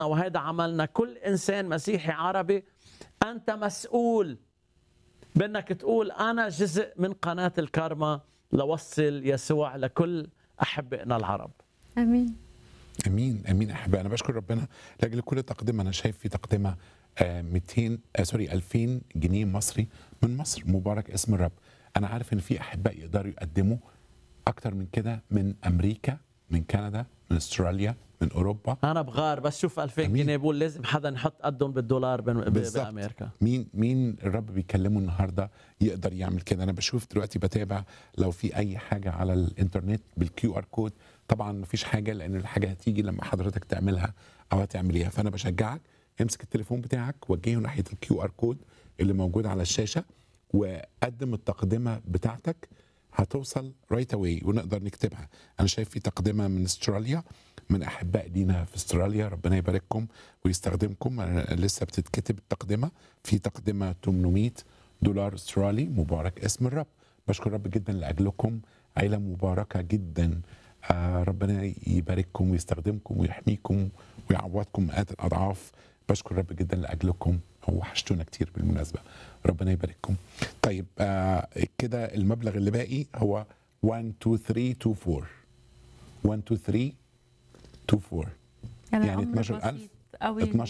وهذا عملنا كل انسان مسيحي عربي انت مسؤول بانك تقول انا جزء من قناه الكارما لوصل يسوع لكل احبائنا العرب امين امين امين احبائي انا بشكر ربنا لاجل كل تقدمه انا شايف في تقدمه آه، 200 آه، سوري 2000 جنيه مصري من مصر مبارك اسم الرب انا عارف ان في احباء يقدروا يقدموا اكتر من كده من امريكا من كندا من استراليا من اوروبا انا بغار بس شوف 2000 أمين. جنيه بقول لازم حدا يحط قدهم بالدولار بن- ب- بالظبط. بامريكا مين مين الرب بيكلمه النهارده يقدر يعمل كده انا بشوف دلوقتي بتابع لو في اي حاجه على الانترنت بالكيو ار كود طبعا مفيش حاجه لان الحاجه هتيجي لما حضرتك تعملها او هتعمليها فانا بشجعك امسك التليفون بتاعك وجهه ناحيه الكيو ار كود اللي موجود على الشاشه وقدم التقدمه بتاعتك هتوصل رايت اواي ونقدر نكتبها انا شايف في تقدمه من استراليا من احباء لينا في استراليا ربنا يبارككم ويستخدمكم أنا لسه بتتكتب التقدمه في تقدمه 800 دولار استرالي مبارك اسم الرب بشكر الرب جدا لاجلكم عيله مباركه جدا آه ربنا يبارككم ويستخدمكم ويحميكم ويعوضكم مئات الاضعاف بشكر الرب جدا لاجلكم وحشتونا كتير بالمناسبه ربنا يبارككم طيب آه كده المبلغ اللي باقي هو 1 2 3 2 4 1 2 3 2 4 يعني أمر 12,000 بسيط قوي يعني.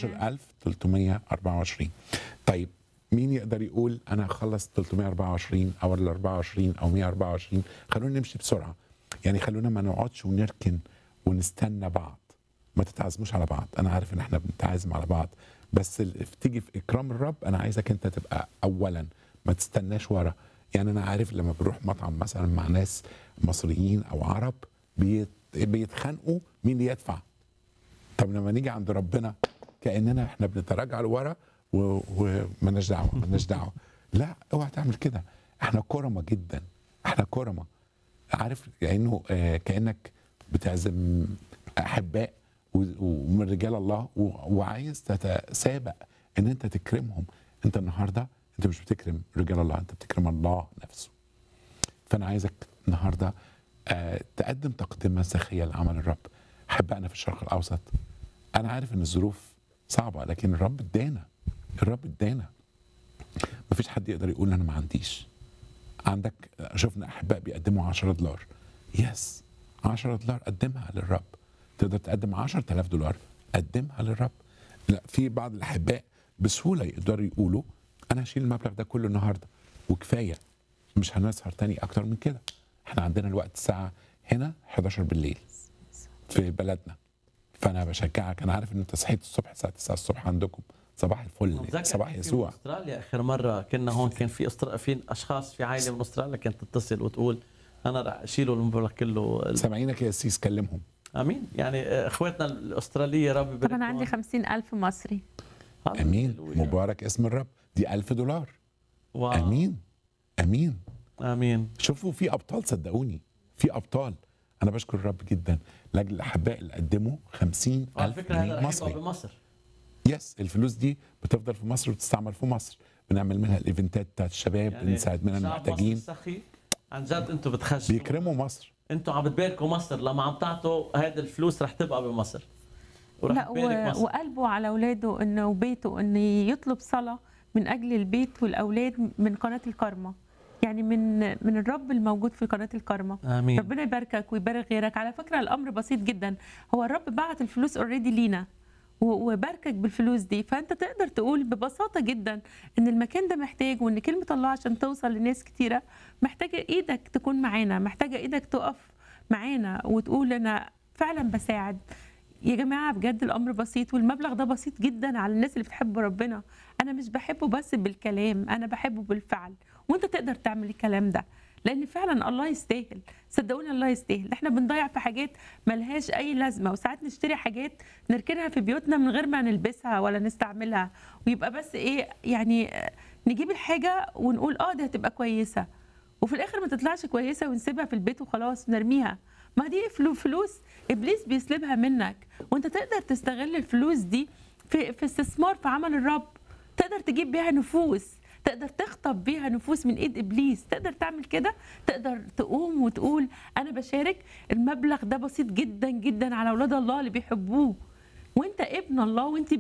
12324 طيب مين يقدر يقول انا هخلص 324 او ال 24 او 124 خلونا نمشي بسرعه يعني خلونا ما نقعدش ونركن ونستنى بعض ما تتعزموش على بعض انا عارف ان احنا بنتعازم على بعض بس ال- تيجي في اكرام الرب انا عايزك انت تبقى اولا ما تستناش ورا يعني انا عارف لما بنروح مطعم مثلا مع ناس مصريين او عرب بيت بيتخانقوا مين اللي يدفع طب لما نيجي عند ربنا كاننا احنا بنتراجع لورا و- ومالناش دعوه مالناش دعوه لا اوعى تعمل كده احنا كرمه جدا احنا كرمه عارف كانه آه كانك بتعزم احباء و- ومن رجال الله و- وعايز تتسابق ان انت تكرمهم انت النهارده انت مش بتكرم رجال الله انت بتكرم الله نفسه فانا عايزك النهارده آه تقدم تقدمه سخيه لعمل الرب احبائنا في الشرق الاوسط انا عارف ان الظروف صعبه لكن الرب ادانا الرب ادانا مفيش حد يقدر يقول انا ما عنديش عندك شفنا احباء بيقدموا 10 دولار يس 10 دولار قدمها للرب تقدر تقدم 10000 دولار قدمها للرب لا في بعض الاحباء بسهوله يقدروا يقولوا انا هشيل المبلغ ده كله النهارده وكفايه مش هنسهر تاني اكتر من كده احنا عندنا الوقت الساعه هنا 11 بالليل في بلدنا فانا بشجعك انا عارف ان انت صحيت الصبح الساعه 9 الصبح عندكم صباح الفل بتذكر صباح كان في يسوع استراليا اخر مره كنا هون كان في أستر... في اشخاص في عائله من استراليا كانت تتصل وتقول انا رح اشيله المبلغ كله سامعينك يا سيس كلمهم امين يعني اخواتنا الاستراليه ربي يبارك طب انا عندي لهم. 50000 مصري امين هللويا. مبارك اسم الرب دي ألف دولار واو. امين امين امين شوفوا في ابطال صدقوني في ابطال انا بشكر الرب جدا لاجل الاحباء اللي قدموا 50 على الف فكره هذا جنيه رح يبقى مصري بمصر يس الفلوس دي بتفضل في مصر وتستعمل في مصر بنعمل منها الايفنتات بتاعت الشباب يعني بنساعد منها شعب المحتاجين مصر السخي عن جد انتم بتخشوا بيكرموا مصر انتم عم بتباركوا مصر لما عم تعطوا هذه الفلوس رح تبقى بمصر ورح لا تبارك و... مصر وقلبه على اولاده انه وبيته انه يطلب صلاه من اجل البيت والاولاد من قناه الكرمه يعني من من الرب الموجود في قناه الكرمه امين ربنا يباركك ويبارك غيرك على فكره الامر بسيط جدا هو الرب بعت الفلوس اوريدي لينا و- وباركك بالفلوس دي فانت تقدر تقول ببساطه جدا ان المكان ده محتاج وان كلمه الله عشان توصل لناس كتيره محتاجه ايدك تكون معانا محتاجه ايدك تقف معانا وتقول انا فعلا بساعد يا جماعه بجد الامر بسيط والمبلغ ده بسيط جدا على الناس اللي بتحب ربنا انا مش بحبه بس بالكلام انا بحبه بالفعل وانت تقدر تعمل الكلام ده لان فعلا الله يستاهل صدقوني الله يستاهل احنا بنضيع في حاجات ملهاش اي لازمه وساعات نشتري حاجات نركنها في بيوتنا من غير ما نلبسها ولا نستعملها ويبقى بس ايه يعني آه، نجيب الحاجه ونقول اه دي هتبقى كويسه وفي الاخر ما تطلعش كويسه ونسيبها في البيت وخلاص نرميها ما دي فلو- فلوس ابليس بيسلبها منك وانت تقدر تستغل الفلوس دي في في استثمار في عمل الرب تقدر تجيب بيها نفوس تقدر تخطب بيها نفوس من ايد ابليس تقدر تعمل كده تقدر تقوم وتقول انا بشارك المبلغ ده بسيط جدا جدا على اولاد الله اللي بيحبوه وانت ابن الله وانت